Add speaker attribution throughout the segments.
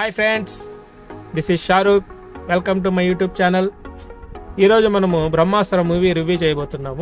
Speaker 1: hi friends this is Shahrukh welcome to my YouTube channel ఈరోజు మనము బ్రహ్మాస్త్ర movie review చేయబోతున్నాము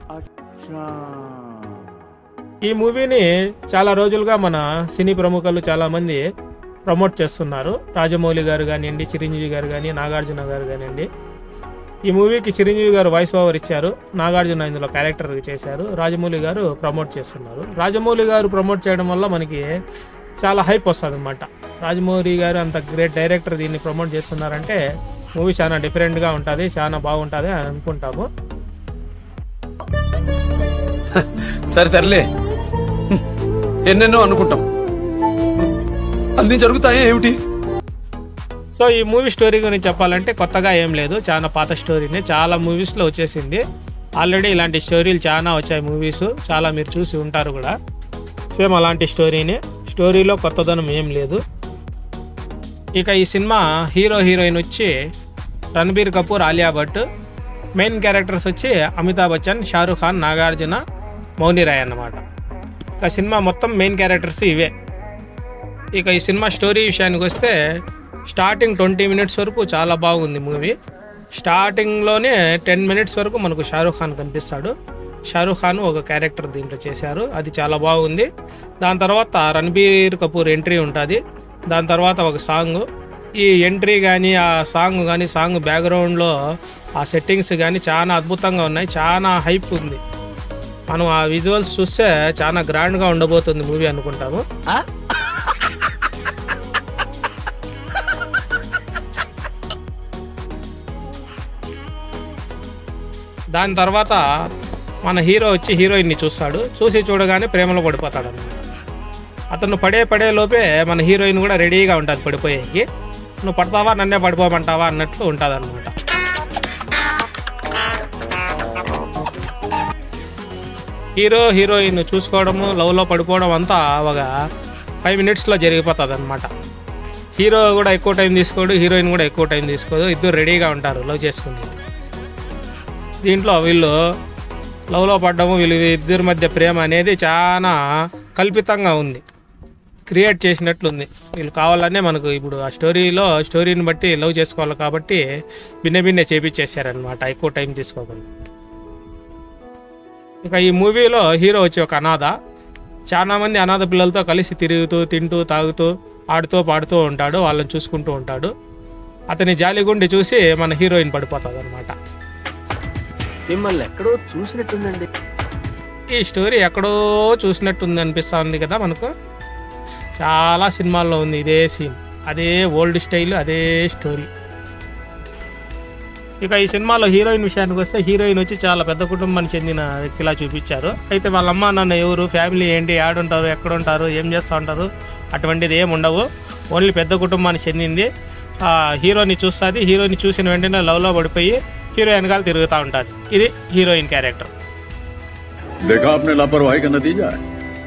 Speaker 1: ఈ మూవీని చాలా రోజులుగా మన సినీ ప్రముఖులు చాలామంది ప్రమోట్ చేస్తున్నారు రాజమౌళి గారు కానివ్వండి చిరంజీవి గారు కానీ నాగార్జున గారు కానివ్వండి ఈ మూవీకి చిరంజీవి గారు వాయిస్ ఓవర్ ఇచ్చారు నాగార్జున ఇందులో క్యారెక్టర్ చేశారు రాజమౌళి గారు ప్రమోట్ చేస్తున్నారు రాజమౌళి గారు ప్రమోట్ చేయడం వల్ల మనకి చాలా హైప్ వస్తుంది అనమాట రాజమౌళి గారు అంత గ్రేట్ డైరెక్టర్ దీన్ని ప్రమోట్ చేస్తున్నారంటే మూవీ చాలా డిఫరెంట్గా ఉంటుంది చాలా బాగుంటుంది అని అనుకుంటాము
Speaker 2: సరే తరలే ఎన్నెన్నో అనుకుంటాం అన్ని జరుగుతాయా ఏమిటి
Speaker 1: సో ఈ మూవీ స్టోరీ గురించి చెప్పాలంటే కొత్తగా ఏం లేదు చాలా పాత స్టోరీనే చాలా మూవీస్లో వచ్చేసింది ఆల్రెడీ ఇలాంటి స్టోరీలు చాలా వచ్చాయి మూవీస్ చాలా మీరు చూసి ఉంటారు కూడా సేమ్ అలాంటి స్టోరీనే స్టోరీలో కొత్తదనం ఏం లేదు ఇక ఈ సినిమా హీరో హీరోయిన్ వచ్చి రణబీర్ కపూర్ ఆలియా భట్ మెయిన్ క్యారెక్టర్స్ వచ్చి అమితాబ్ బచ్చన్ షారూఖ్ ఖాన్ నాగార్జున మౌని రాయ్ అన్నమాట ఇక సినిమా మొత్తం మెయిన్ క్యారెక్టర్స్ ఇవే ఇక ఈ సినిమా స్టోరీ విషయానికి వస్తే స్టార్టింగ్ ట్వంటీ మినిట్స్ వరకు చాలా బాగుంది మూవీ స్టార్టింగ్లోనే టెన్ మినిట్స్ వరకు మనకు షారూఖ్ ఖాన్ కనిపిస్తాడు షారూఖ్ ఖాన్ ఒక క్యారెక్టర్ దీంట్లో చేశారు అది చాలా బాగుంది దాని తర్వాత రణబీర్ కపూర్ ఎంట్రీ ఉంటుంది దాని తర్వాత ఒక సాంగ్ ఈ ఎంట్రీ కానీ ఆ సాంగ్ కానీ సాంగ్ బ్యాక్గ్రౌండ్లో ఆ సెట్టింగ్స్ కానీ చాలా అద్భుతంగా ఉన్నాయి చాలా హైప్ ఉంది మనం ఆ విజువల్స్ చూస్తే చాలా గ్రాండ్గా ఉండబోతుంది మూవీ అనుకుంటాము దాని తర్వాత మన హీరో వచ్చి హీరోయిన్ని చూస్తాడు చూసి చూడగానే ప్రేమలో పడిపోతాడు అనమాట అతను పడే పడే లోపే మన హీరోయిన్ కూడా రెడీగా ఉంటుంది పడిపోయేకి నువ్వు పడతావా నన్నే పడిపోమంటావా అన్నట్లు ఉంటుంది అనమాట హీరో హీరోయిన్ చూసుకోవడము లవ్లో పడిపోవడం అంతా ఒక ఫైవ్ మినిట్స్లో జరిగిపోతుంది అనమాట హీరో కూడా ఎక్కువ టైం తీసుకోడు హీరోయిన్ కూడా ఎక్కువ టైం తీసుకోదు ఇద్దరు రెడీగా ఉంటారు లవ్ చేసుకుని దీంట్లో వీళ్ళు లవ్లో పడ్డము వీళ్ళు ఇద్దరి మధ్య ప్రేమ అనేది చాలా కల్పితంగా ఉంది క్రియేట్ చేసినట్లుంది వీళ్ళు కావాలనే మనకు ఇప్పుడు ఆ స్టోరీలో స్టోరీని బట్టి లవ్ చేసుకోవాలి కాబట్టి భిన్న భిన్నే చేపించేశారనమాట ఎక్కువ టైం తీసుకోకుండా ఇక ఈ మూవీలో హీరో వచ్చి ఒక అనాథ చాలా మంది అనాథ పిల్లలతో కలిసి తిరుగుతూ తింటూ తాగుతూ ఆడుతూ పాడుతూ ఉంటాడు వాళ్ళని చూసుకుంటూ ఉంటాడు అతని జాలిగుండి చూసి మన హీరోయిన్ పడిపోతుంది అనమాట
Speaker 3: మిమ్మల్ని ఎక్కడో చూసినట్టుందండి
Speaker 1: ఈ స్టోరీ ఎక్కడో చూసినట్టుంది అనిపిస్తూ ఉంది కదా మనకు చాలా సినిమాల్లో ఉంది ఇదే సీన్ అదే ఓల్డ్ స్టైల్ అదే స్టోరీ ఇక ఈ సినిమాలో హీరోయిన్ విషయానికి వస్తే హీరోయిన్ వచ్చి చాలా పెద్ద కుటుంబానికి చెందిన వ్యక్తిలా చూపించారు అయితే వాళ్ళ అమ్మ నాన్న ఎవరు ఫ్యామిలీ ఏంటి ఆడుంటారు ఎక్కడ ఉంటారు ఏం చేస్తూ ఉంటారు అటువంటిది ఏం ఉండవు ఓన్లీ పెద్ద కుటుంబానికి చెందింది ఆ, హీరోని చూస్తుంది హీరోని చూసిన వెంటనే లవ్లో పడిపోయి హీరో వెనకాల తిరుగుతూ ఉంటుంది ఇది హీరోయిన్ క్యారెక్టర్
Speaker 4: देखा आपने लापरवाही का नतीजा है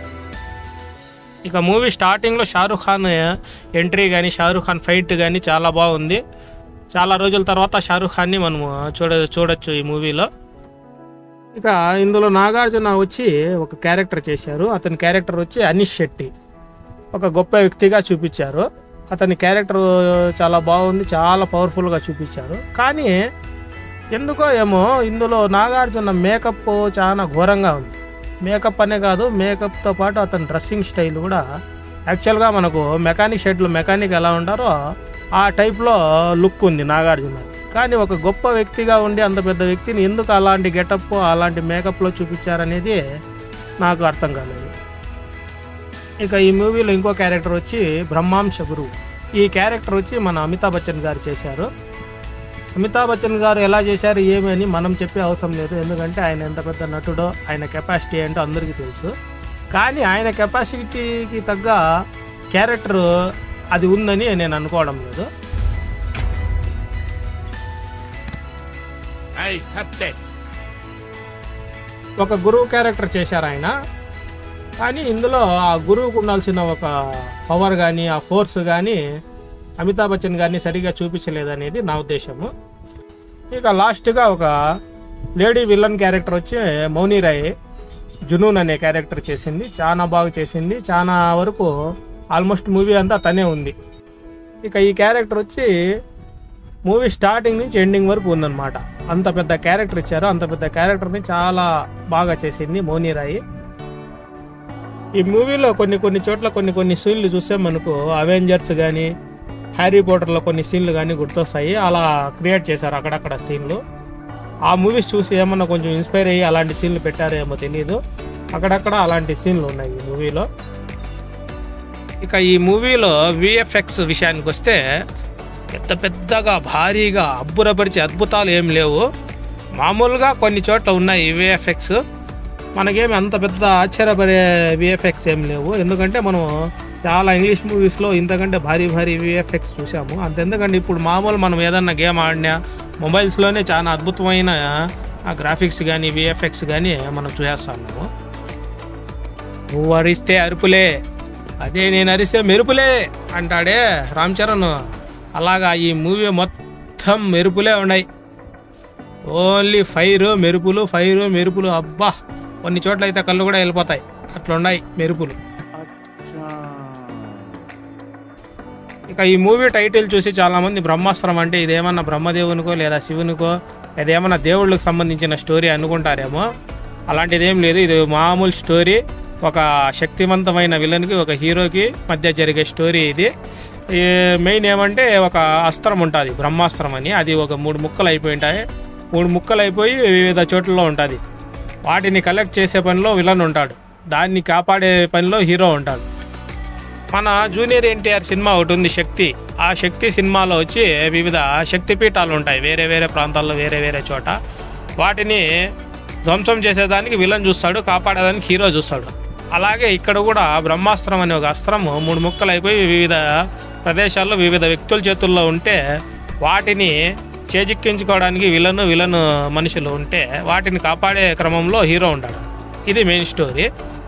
Speaker 1: ఇక మూవీ స్టార్టింగ్లో షారూఖ్ ఖాన్ ఎంట్రీ కానీ షారూఖ్ ఖాన్ ఫైట్ కానీ చాలా బాగుంది చాలా రోజుల తర్వాత షారూఖ్ ఖాన్ని మనము చూడ చూడొచ్చు ఈ మూవీలో ఇక ఇందులో నాగార్జున వచ్చి ఒక క్యారెక్టర్ చేశారు అతని క్యారెక్టర్ వచ్చి అనిష్ శెట్టి ఒక గొప్ప వ్యక్తిగా చూపించారు అతని క్యారెక్టర్ చాలా బాగుంది చాలా పవర్ఫుల్గా చూపించారు కానీ ఎందుకో ఏమో ఇందులో నాగార్జున మేకప్ చాలా ఘోరంగా ఉంది మేకప్ అనే కాదు మేకప్తో పాటు అతని డ్రెస్సింగ్ స్టైల్ కూడా యాక్చువల్గా మనకు మెకానిక్ షెడ్లో మెకానిక్ ఎలా ఉంటారో ఆ టైప్లో లుక్ ఉంది నాగార్జున కానీ ఒక గొప్ప వ్యక్తిగా ఉండి అంత పెద్ద వ్యక్తిని ఎందుకు అలాంటి గెటప్ అలాంటి మేకప్లో చూపించారనేది నాకు అర్థం కాలేదు ఇక ఈ మూవీలో ఇంకో క్యారెక్టర్ వచ్చి బ్రహ్మాంశ గురువు ఈ క్యారెక్టర్ వచ్చి మన అమితాబ్ బచ్చన్ గారు చేశారు అమితాబ్ బచ్చన్ గారు ఎలా చేశారు ఏమి అని మనం చెప్పే అవసరం లేదు ఎందుకంటే ఆయన ఎంత పెద్ద నటుడో ఆయన కెపాసిటీ ఏంటో అందరికీ తెలుసు కానీ ఆయన కెపాసిటీకి తగ్గ క్యారెక్టర్ అది ఉందని నేను అనుకోవడం లేదు ఒక గురువు క్యారెక్టర్ చేశారు ఆయన కానీ ఇందులో ఆ గురువుకు ఉండాల్సిన ఒక పవర్ కానీ ఆ ఫోర్స్ కానీ అమితాబ్ బచ్చన్ గారిని సరిగా చూపించలేదనేది నా ఉద్దేశము ఇక లాస్ట్గా ఒక లేడీ విలన్ క్యారెక్టర్ వచ్చి మౌని రాయ్ జునూన్ అనే క్యారెక్టర్ చేసింది చాలా బాగా చేసింది చాలా వరకు ఆల్మోస్ట్ మూవీ అంతా తనే ఉంది ఇక ఈ క్యారెక్టర్ వచ్చి మూవీ స్టార్టింగ్ నుంచి ఎండింగ్ వరకు ఉందన్నమాట అంత పెద్ద క్యారెక్టర్ ఇచ్చారు అంత పెద్ద క్యారెక్టర్ని చాలా బాగా చేసింది మోనీరాయి ఈ మూవీలో కొన్ని కొన్ని చోట్ల కొన్ని కొన్ని సీన్లు చూస్తే మనకు అవెంజర్స్ కానీ హ్యారీ పోటర్లో కొన్ని సీన్లు కానీ గుర్తొస్తాయి అలా క్రియేట్ చేశారు అక్కడక్కడ సీన్లు ఆ మూవీస్ చూసి ఏమన్నా కొంచెం ఇన్స్పైర్ అయ్యి అలాంటి సీన్లు పెట్టారేమో తెలియదు అక్కడక్కడ అలాంటి సీన్లు ఉన్నాయి ఈ మూవీలో ఇక ఈ మూవీలో విఎఫ్ఎక్స్ విషయానికి వస్తే పెద్ద పెద్దగా భారీగా అబ్బురపరిచే అద్భుతాలు ఏం లేవు మామూలుగా కొన్ని చోట్ల ఉన్నాయి విఎఫ్ఎక్స్ మనకేమి అంత పెద్ద ఆశ్చర్యపడే విఎఫ్ఎక్స్ ఏం లేవు ఎందుకంటే మనం చాలా ఇంగ్లీష్ మూవీస్లో ఇంతకంటే భారీ భారీ విఎఫ్ఎక్స్ చూసాము అంతెందుకంటే ఇప్పుడు మామూలు మనం ఏదన్నా గేమ్ ఆడినా మొబైల్స్లోనే చాలా అద్భుతమైన ఆ గ్రాఫిక్స్ కానీ విఎఫ్ఎక్స్ కానీ మనం చూసేస్తున్నాము నువ్వు అరిస్తే అరుపులే అదే నేను అరిస్తే మెరుపులే అంటాడే రామ్ చరణ్ అలాగా ఈ మూవీ మొత్తం మెరుపులే ఉన్నాయి ఓన్లీ ఫైర్ మెరుపులు ఫైర్ మెరుపులు అబ్బా కొన్ని చోట్ల అయితే కళ్ళు కూడా వెళ్ళిపోతాయి అట్లున్నాయి మెరుపులు ఇక ఈ మూవీ టైటిల్ చూసి చాలామంది బ్రహ్మాస్త్రం అంటే ఇదేమన్నా బ్రహ్మదేవునికో లేదా శివునికో ఇదేమన్నా దేవుళ్ళకి సంబంధించిన స్టోరీ అనుకుంటారేమో అలాంటిది ఏం లేదు ఇది మామూలు స్టోరీ ఒక శక్తివంతమైన విలన్కి ఒక హీరోకి మధ్య జరిగే స్టోరీ ఇది ఈ మెయిన్ ఏమంటే ఒక అస్త్రం ఉంటుంది బ్రహ్మాస్త్రం అని అది ఒక మూడు ముక్కలు అయిపోయి ఉంటాయి మూడు ముక్కలు అయిపోయి వివిధ చోట్లలో ఉంటుంది వాటిని కలెక్ట్ చేసే పనిలో విలన్ ఉంటాడు దాన్ని కాపాడే పనిలో హీరో ఉంటాడు మన జూనియర్ ఎన్టీఆర్ సినిమా ఒకటి ఉంది శక్తి ఆ శక్తి సినిమాలో వచ్చి వివిధ శక్తి పీఠాలు ఉంటాయి వేరే వేరే ప్రాంతాల్లో వేరే వేరే చోట వాటిని ధ్వంసం చేసేదానికి విలన్ చూస్తాడు కాపాడేదానికి హీరో చూస్తాడు అలాగే ఇక్కడ కూడా బ్రహ్మాస్త్రం అనే ఒక అస్త్రము మూడు ముక్కలు అయిపోయి వివిధ ప్రదేశాల్లో వివిధ వ్యక్తుల చేతుల్లో ఉంటే వాటిని చేజిక్కించుకోవడానికి విలన్ విలన్ మనుషులు ఉంటే వాటిని కాపాడే క్రమంలో హీరో ఉంటాడు ఇది మెయిన్ స్టోరీ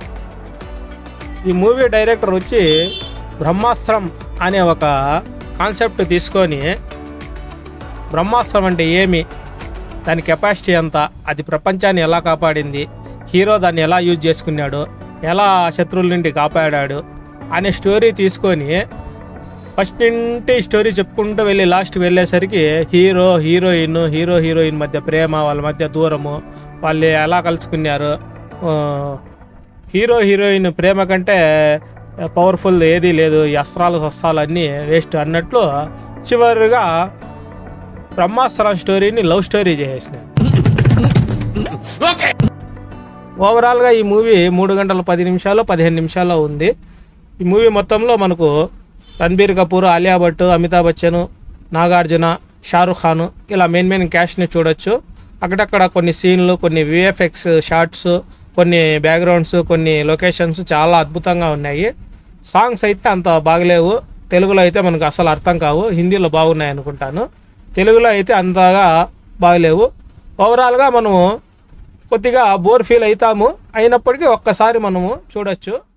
Speaker 1: ఈ మూవీ డైరెక్టర్ వచ్చి బ్రహ్మాస్త్రం అనే ఒక కాన్సెప్ట్ తీసుకొని బ్రహ్మాస్త్రం అంటే ఏమి దాని కెపాసిటీ ఎంత అది ప్రపంచాన్ని ఎలా కాపాడింది హీరో దాన్ని ఎలా యూజ్ చేసుకున్నాడు ఎలా శత్రువుల నుండి కాపాడాడు అనే స్టోరీ తీసుకొని ఫస్ట్ నుండి స్టోరీ చెప్పుకుంటూ వెళ్ళి లాస్ట్ వెళ్ళేసరికి హీరో హీరోయిన్ హీరో హీరోయిన్ మధ్య ప్రేమ వాళ్ళ మధ్య దూరము వాళ్ళు ఎలా కలుసుకున్నారు ఆ, హీరో హీరోయిన్ ప్రేమ కంటే పవర్ఫుల్ ఏదీ లేదు ఈ అస్త్రాలు సస్త్రాలు అన్నీ వేస్ట్ అన్నట్లు చివరిగా బ్రహ్మాస్త్రం స్టోరీని లవ్ స్టోరీ చేసేసినారు ఓవరాల్గా ఈ మూవీ మూడు గంటల పది నిమిషాలు పదిహేను నిమిషాల్లో ఉంది ఈ మూవీ మొత్తంలో మనకు రణబీర్ కపూర్ ఆలియా భట్ అమితాబ్ బచ్చన్ నాగార్జున షారుఖ్ ఖాన్ ఇలా మెయిన్ మెయిన్ క్యాష్ని చూడొచ్చు అక్కడక్కడ కొన్ని సీన్లు కొన్ని విఎఫ్ఎక్స్ షార్ట్స్ కొన్ని బ్యాక్గ్రౌండ్స్ కొన్ని లొకేషన్స్ చాలా అద్భుతంగా ఉన్నాయి సాంగ్స్ అయితే అంత బాగలేవు తెలుగులో అయితే మనకు అసలు అర్థం కావు హిందీలో బాగున్నాయి అనుకుంటాను తెలుగులో అయితే అంతగా బాగలేవు ఓవరాల్గా మనము కొద్దిగా బోర్ ఫీల్ అవుతాము అయినప్పటికీ ఒక్కసారి మనము చూడొచ్చు